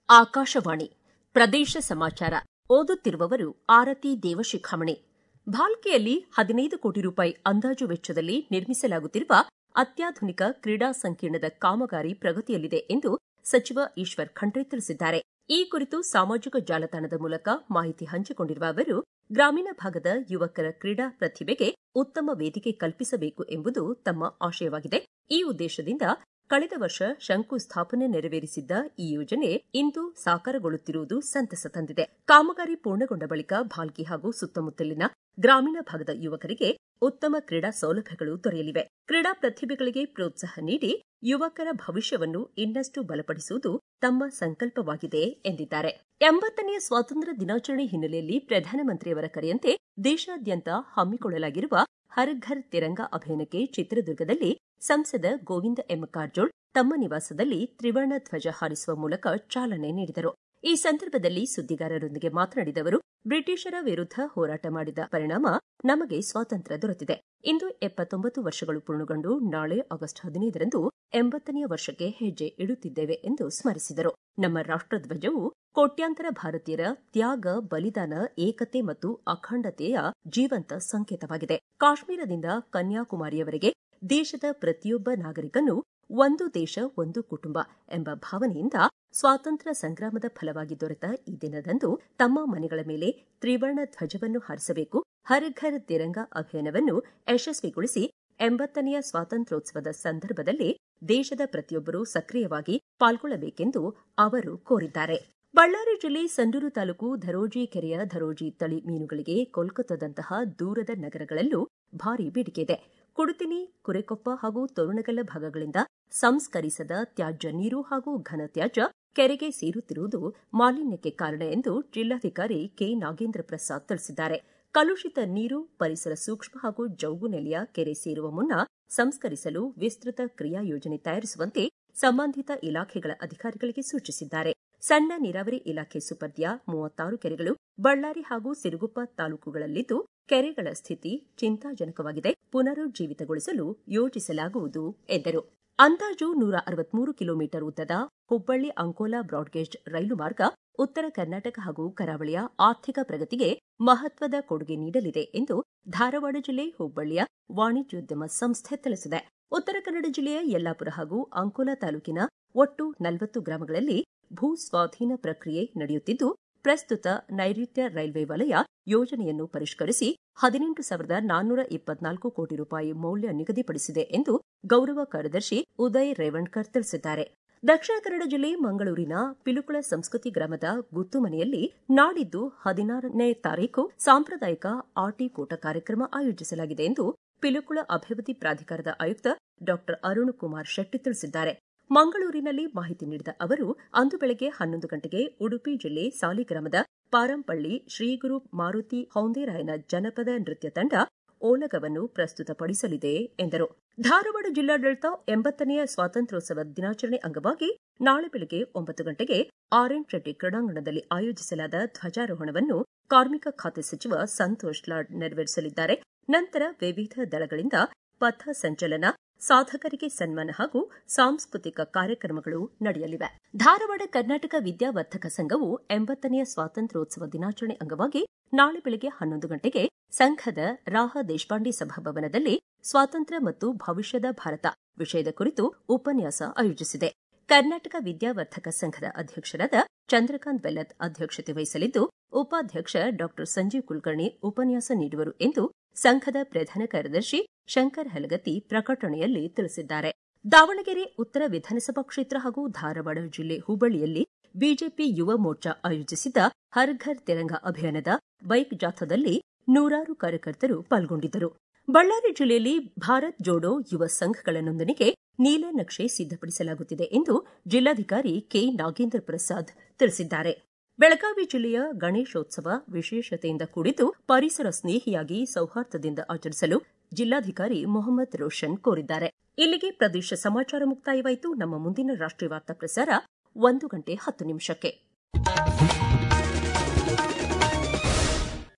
ಆಕಾಶವಾಣಿ ಪ್ರದೇಶ ಸಮಾಚಾರ ಓದುತ್ತಿರುವವರು ಆರತಿ ದೇವಶಿಖಾಮಣಿ ಭಾಲ್ಕೆಯಲ್ಲಿ ಹದಿನೈದು ಕೋಟಿ ರೂಪಾಯಿ ಅಂದಾಜು ವೆಚ್ಚದಲ್ಲಿ ನಿರ್ಮಿಸಲಾಗುತ್ತಿರುವ ಅತ್ಯಾಧುನಿಕ ಕ್ರೀಡಾ ಸಂಕೀರ್ಣದ ಕಾಮಗಾರಿ ಪ್ರಗತಿಯಲ್ಲಿದೆ ಎಂದು ಸಚಿವ ಈಶ್ವರ್ ಖಂಡ್ರೆ ತಿಳಿಸಿದ್ದಾರೆ ಈ ಕುರಿತು ಸಾಮಾಜಿಕ ಜಾಲತಾಣದ ಮೂಲಕ ಮಾಹಿತಿ ಹಂಚಿಕೊಂಡಿರುವ ಅವರು ಗ್ರಾಮೀಣ ಭಾಗದ ಯುವಕರ ಕ್ರೀಡಾ ಪ್ರತಿಭೆಗೆ ಉತ್ತಮ ವೇದಿಕೆ ಕಲ್ಪಿಸಬೇಕು ಎಂಬುದು ತಮ್ಮ ಆಶಯವಾಗಿದೆ ಈ ಉದ್ದೇಶದಿಂದ ಕಳೆದ ವರ್ಷ ಶಂಕುಸ್ಥಾಪನೆ ನೆರವೇರಿಸಿದ್ದ ಈ ಯೋಜನೆ ಇಂದು ಸಾಕಾರಗೊಳ್ಳುತ್ತಿರುವುದು ಸಂತಸ ತಂದಿದೆ ಕಾಮಗಾರಿ ಪೂರ್ಣಗೊಂಡ ಬಳಿಕ ಭಾಲ್ಕಿ ಹಾಗೂ ಸುತ್ತಮುತ್ತಲಿನ ಗ್ರಾಮೀಣ ಭಾಗದ ಯುವಕರಿಗೆ ಉತ್ತಮ ಕ್ರೀಡಾ ಸೌಲಭ್ಯಗಳು ದೊರೆಯಲಿವೆ ಕ್ರೀಡಾ ಪ್ರತಿಭೆಗಳಿಗೆ ಪ್ರೋತ್ಸಾಹ ನೀಡಿ ಯುವಕರ ಭವಿಷ್ಯವನ್ನು ಇನ್ನಷ್ಟು ಬಲಪಡಿಸುವುದು ತಮ್ಮ ಸಂಕಲ್ಪವಾಗಿದೆ ಎಂದಿದ್ದಾರೆ ಎಂಬತ್ತನೆಯ ಸ್ವಾತಂತ್ರ್ಯ ದಿನಾಚರಣೆ ಹಿನ್ನೆಲೆಯಲ್ಲಿ ಪ್ರಧಾನಮಂತ್ರಿಯವರ ಕರೆಯಂತೆ ದೇಶಾದ್ಯಂತ ಹಮ್ಮಿಕೊಳ್ಳಲಾಗಿರುವ ಹರ್ ಘರ್ ತಿರಂಗ ಅಭಿಯಾನಕ್ಕೆ ಚಿತ್ರದುರ್ಗದಲ್ಲಿ ಸಂಸದ ಗೋವಿಂದ ಎಂ ಕಾರಜೋಳ್ ತಮ್ಮ ನಿವಾಸದಲ್ಲಿ ತ್ರಿವರ್ಣ ಧ್ವಜ ಹಾರಿಸುವ ಮೂಲಕ ಚಾಲನೆ ನೀಡಿದರು ಈ ಸಂದರ್ಭದಲ್ಲಿ ಸುದ್ದಿಗಾರರೊಂದಿಗೆ ಮಾತನಾಡಿದ ಅವರು ಬ್ರಿಟಿಷರ ವಿರುದ್ಧ ಹೋರಾಟ ಮಾಡಿದ ಪರಿಣಾಮ ನಮಗೆ ಸ್ವಾತಂತ್ರ್ಯ ದೊರೆತಿದೆ ಇಂದು ಎಪ್ಪತ್ತೊಂಬತ್ತು ವರ್ಷಗಳು ಪೂರ್ಣಗೊಂಡು ನಾಳೆ ಆಗಸ್ಟ್ ಹದಿನೈದರಂದು ಎಂಬತ್ತನೆಯ ವರ್ಷಕ್ಕೆ ಹೆಜ್ಜೆ ಇಡುತ್ತಿದ್ದೇವೆ ಎಂದು ಸ್ಮರಿಸಿದರು ನಮ್ಮ ರಾಷ್ಟಧ್ವಜವು ಕೋಟ್ಯಾಂತರ ಭಾರತೀಯರ ತ್ಯಾಗ ಬಲಿದಾನ ಏಕತೆ ಮತ್ತು ಅಖಂಡತೆಯ ಜೀವಂತ ಸಂಕೇತವಾಗಿದೆ ಕಾಶ್ಮೀರದಿಂದ ಕನ್ಯಾಕುಮಾರಿಯವರೆಗೆ ದೇಶದ ಪ್ರತಿಯೊಬ್ಬ ನಾಗರಿಕನು ಒಂದು ದೇಶ ಒಂದು ಕುಟುಂಬ ಎಂಬ ಭಾವನೆಯಿಂದ ಸ್ವಾತಂತ್ರ್ಯ ಸಂಗ್ರಾಮದ ಫಲವಾಗಿ ದೊರೆತ ಈ ದಿನದಂದು ತಮ್ಮ ಮನೆಗಳ ಮೇಲೆ ತ್ರಿವರ್ಣ ಧ್ವಜವನ್ನು ಹಾರಿಸಬೇಕು ಹರ್ ಘರ್ ತಿರಂಗ ಅಭಿಯಾನವನ್ನು ಯಶಸ್ವಿಗೊಳಿಸಿ ಎಂಬತ್ತನೆಯ ಸ್ವಾತಂತ್ರ್ಯೋತ್ಸವದ ಸಂದರ್ಭದಲ್ಲಿ ದೇಶದ ಪ್ರತಿಯೊಬ್ಬರೂ ಸಕ್ರಿಯವಾಗಿ ಪಾಲ್ಗೊಳ್ಳಬೇಕೆಂದು ಅವರು ಕೋರಿದ್ದಾರೆ ಬಳ್ಳಾರಿ ಜಿಲ್ಲೆ ಸಂಡೂರು ತಾಲೂಕು ಧರೋಜಿ ಕೆರೆಯ ಧರೋಜಿ ತಳಿ ಮೀನುಗಳಿಗೆ ಕೋಲ್ಕತ್ತಾದಂತಹ ದೂರದ ನಗರಗಳಲ್ಲೂ ಭಾರಿ ಬೇಡಿಕೆ ಇದೆ ಕುಡುತಿನಿ ಕುರೆಕೊಪ್ಪ ಹಾಗೂ ತೋರಣಗಲ್ಲ ಭಾಗಗಳಿಂದ ಸಂಸ್ಕರಿಸದ ತ್ಯಾಜ್ಯ ನೀರು ಹಾಗೂ ಘನ ತ್ಯಾಜ್ಯ ಕೆರೆಗೆ ಸೇರುತ್ತಿರುವುದು ಮಾಲಿನ್ಯಕ್ಕೆ ಕಾರಣ ಎಂದು ಜಿಲ್ಲಾಧಿಕಾರಿ ಕೆ ನಾಗೇಂದ್ರ ಪ್ರಸಾದ್ ತಿಳಿಸಿದ್ದಾರೆ ಕಲುಷಿತ ನೀರು ಪರಿಸರ ಸೂಕ್ಷ್ಮ ಹಾಗೂ ಜೌಗು ನೆಲೆಯ ಕೆರೆ ಸೇರುವ ಮುನ್ನ ಸಂಸ್ಕರಿಸಲು ವಿಸ್ತೃತ ಕ್ರಿಯಾ ಯೋಜನೆ ತಯಾರಿಸುವಂತೆ ಸಂಬಂಧಿತ ಇಲಾಖೆಗಳ ಅಧಿಕಾರಿಗಳಿಗೆ ಸೂಚಿಸಿದ್ದಾರೆ ಸಣ್ಣ ನೀರಾವರಿ ಇಲಾಖೆ ಸುಪರ್ದಿಯ ಮೂವತ್ತಾರು ಕೆರೆಗಳು ಬಳ್ಳಾರಿ ಹಾಗೂ ಸಿರುಗುಪ್ಪ ತಾಲೂಕುಗಳಲ್ಲಿದ್ದು ಕೆರೆಗಳ ಸ್ಥಿತಿ ಚಿಂತಾಜನಕವಾಗಿದೆ ಪುನರುಜ್ಜೀವಿತಗೊಳಿಸಲು ಯೋಜಿಸಲಾಗುವುದು ಎಂದರು ಅಂದಾಜು ನೂರ ಅರವತ್ಮೂರು ಕಿಲೋಮೀಟರ್ ಉದ್ದದ ಹುಬ್ಬಳ್ಳಿ ಅಂಕೋಲಾ ಬ್ರಾಡ್ಗೇಜ್ ರೈಲು ಮಾರ್ಗ ಉತ್ತರ ಕರ್ನಾಟಕ ಹಾಗೂ ಕರಾವಳಿಯ ಆರ್ಥಿಕ ಪ್ರಗತಿಗೆ ಮಹತ್ವದ ಕೊಡುಗೆ ನೀಡಲಿದೆ ಎಂದು ಧಾರವಾಡ ಜಿಲ್ಲೆ ಹುಬ್ಬಳ್ಳಿಯ ವಾಣಿಜ್ಯೋದ್ಯಮ ಸಂಸ್ಥೆ ತಿಳಿಸಿದೆ ಉತ್ತರ ಕನ್ನಡ ಜಿಲ್ಲೆಯ ಯಲ್ಲಾಪುರ ಹಾಗೂ ಅಂಕೋಲಾ ತಾಲೂಕಿನ ಒಟ್ಟು ನಲವತ್ತು ಗ್ರಾಮಗಳಲ್ಲಿ ಭೂ ಸ್ವಾಧೀನ ಪ್ರಕ್ರಿಯೆ ನಡೆಯುತ್ತಿದ್ದು ಪ್ರಸ್ತುತ ನೈಋತ್ಯ ರೈಲ್ವೆ ವಲಯ ಯೋಜನೆಯನ್ನು ಪರಿಷ್ಕರಿಸಿ ಹದಿನೆಂಟು ಸಾವಿರದ ನಾನ್ನೂರ ಇಪ್ಪತ್ನಾಲ್ಕು ಕೋಟಿ ರೂಪಾಯಿ ಮೌಲ್ಯ ನಿಗದಿಪಡಿಸಿದೆ ಎಂದು ಗೌರವ ಕಾರ್ಯದರ್ಶಿ ಉದಯ್ ರೇವಣ್ಕರ್ ತಿಳಿಸಿದ್ದಾರೆ ದಕ್ಷಿಣ ಕನ್ನಡ ಜಿಲ್ಲೆ ಮಂಗಳೂರಿನ ಪಿಲುಕುಳ ಸಂಸ್ಕೃತಿ ಗ್ರಾಮದ ಗುತ್ತುಮನೆಯಲ್ಲಿ ನಾಡಿದ್ದು ಹದಿನಾರನೇ ತಾರೀಕು ಸಾಂಪ್ರದಾಯಿಕ ಆಟಿಕೂಟ ಕಾರ್ಯಕ್ರಮ ಆಯೋಜಿಸಲಾಗಿದೆ ಎಂದು ಪಿಲುಕುಳ ಅಭಿವೃದ್ಧಿ ಪ್ರಾಧಿಕಾರದ ಆಯುಕ್ತ ಡಾ ಅರುಣ್ ಕುಮಾರ್ ಶೆಟ್ಟಿ ತಿಳಿಸಿದ್ದಾರೆ ಮಂಗಳೂರಿನಲ್ಲಿ ಮಾಹಿತಿ ನೀಡಿದ ಅವರು ಅಂದು ಬೆಳಗ್ಗೆ ಹನ್ನೊಂದು ಗಂಟೆಗೆ ಉಡುಪಿ ಜಿಲ್ಲೆ ಸಾಲಿಗ್ರಾಮದ ಪಾರಂಪಳ್ಳಿ ಶ್ರೀಗುರು ಮಾರುತಿ ಹೌಂದೇರಾಯನ ಜನಪದ ನೃತ್ಯ ತಂಡ ಓಲಗವನ್ನು ಪ್ರಸ್ತುತಪಡಿಸಲಿದೆ ಎಂದರು ಧಾರವಾಡ ಜಿಲ್ಲಾಡಳಿತ ಎಂಬತ್ತನೆಯ ಸ್ವಾತಂತ್ರ್ಯೋತ್ಸವ ದಿನಾಚರಣೆ ಅಂಗವಾಗಿ ನಾಳೆ ಬೆಳಗ್ಗೆ ಒಂಬತ್ತು ಗಂಟೆಗೆ ಆರ್ಎನ್ ಶೆಟ್ಟಿ ಕ್ರೀಡಾಂಗಣದಲ್ಲಿ ಆಯೋಜಿಸಲಾದ ಧ್ವಜಾರೋಹಣವನ್ನು ಕಾರ್ಮಿಕ ಖಾತೆ ಸಚಿವ ಸಂತೋಷ್ ಲಾಡ್ ನೆರವೇರಿಸಲಿದ್ದಾರೆ ನಂತರ ವಿವಿಧ ದಳಗಳಿಂದ ಪಥ ಸಂಚಲನ ಸಾಧಕರಿಗೆ ಸನ್ಮಾನ ಹಾಗೂ ಸಾಂಸ್ಕೃತಿಕ ಕಾರ್ಯಕ್ರಮಗಳು ನಡೆಯಲಿವೆ ಧಾರವಾಡ ಕರ್ನಾಟಕ ವಿದ್ಯಾವರ್ಧಕ ಸಂಘವು ಎಂಬತ್ತನೆಯ ಸ್ವಾತಂತ್ರ್ಯೋತ್ಸವ ದಿನಾಚರಣೆ ಅಂಗವಾಗಿ ನಾಳೆ ಬೆಳಗ್ಗೆ ಹನ್ನೊಂದು ಗಂಟೆಗೆ ಸಂಘದ ರಾಹ ದೇಶಪಾಂಡೆ ಸಭಾಭವನದಲ್ಲಿ ಸ್ವಾತಂತ್ರ್ಯ ಮತ್ತು ಭವಿಷ್ಯದ ಭಾರತ ವಿಷಯದ ಕುರಿತು ಉಪನ್ಯಾಸ ಆಯೋಜಿಸಿದೆ ಕರ್ನಾಟಕ ವಿದ್ಯಾವರ್ಧಕ ಸಂಘದ ಅಧ್ಯಕ್ಷರಾದ ಚಂದ್ರಕಾಂತ್ ಬೆಲ್ಲತ್ ಅಧ್ಯಕ್ಷತೆ ವಹಿಸಲಿದ್ದು ಉಪಾಧ್ಯಕ್ಷ ಡಾ ಸಂಜೀವ್ ಕುಲಕರ್ಣಿ ಉಪನ್ಯಾಸ ನೀಡುವರು ಎಂದು ಸಂಘದ ಪ್ರಧಾನ ಕಾರ್ಯದರ್ಶಿ ಶಂಕರ್ ಹಲಗತ್ತಿ ಪ್ರಕಟಣೆಯಲ್ಲಿ ತಿಳಿಸಿದ್ದಾರೆ ದಾವಣಗೆರೆ ಉತ್ತರ ವಿಧಾನಸಭಾ ಕ್ಷೇತ್ರ ಹಾಗೂ ಧಾರವಾಡ ಜಿಲ್ಲೆ ಹುಬ್ಬಳ್ಳಿಯಲ್ಲಿ ಬಿಜೆಪಿ ಯುವ ಮೋರ್ಚಾ ಆಯೋಜಿಸಿದ್ದ ಹರ್ ಘರ್ ತಿರಂಗ ಅಭಿಯಾನದ ಬೈಕ್ ಜಾಥಾದಲ್ಲಿ ನೂರಾರು ಕಾರ್ಯಕರ್ತರು ಪಾಲ್ಗೊಂಡಿದ್ದರು ಬಳ್ಳಾರಿ ಜಿಲ್ಲೆಯಲ್ಲಿ ಭಾರತ್ ಜೋಡೋ ಯುವ ಸಂಘಗಳ ನೋಂದಣಿಗೆ ನೀಲನಕ್ಷೆ ಸಿದ್ದಪಡಿಸಲಾಗುತ್ತಿದೆ ಎಂದು ಜಿಲ್ಲಾಧಿಕಾರಿ ಕೆ ನಾಗೇಂದ್ರ ಪ್ರಸಾದ್ ತಿಳಿಸಿದ್ದಾರೆ ಬೆಳಗಾವಿ ಜಿಲ್ಲೆಯ ಗಣೇಶೋತ್ಸವ ವಿಶೇಷತೆಯಿಂದ ಕೂಡಿದ್ದು ಪರಿಸರ ಸ್ನೇಹಿಯಾಗಿ ಸೌಹಾರ್ದದಿಂದ ಆಚರಿಸಲು ಜಿಲ್ಲಾಧಿಕಾರಿ ಮೊಹಮ್ಮದ್ ರೋಷನ್ ಕೋರಿದ್ದಾರೆ ಇಲ್ಲಿಗೆ ಪ್ರದೇಶ ಸಮಾಚಾರ ಮುಕ್ತಾಯವಾಯಿತು ನಮ್ಮ ಮುಂದಿನ ರಾಷ್ಟ್ರೀಯ ವಾರ್ತಾ ಪ್ರಸಾರ ಒಂದು ಗಂಟೆ ಹತ್ತು ನಿಮಿಷಕ್ಕೆ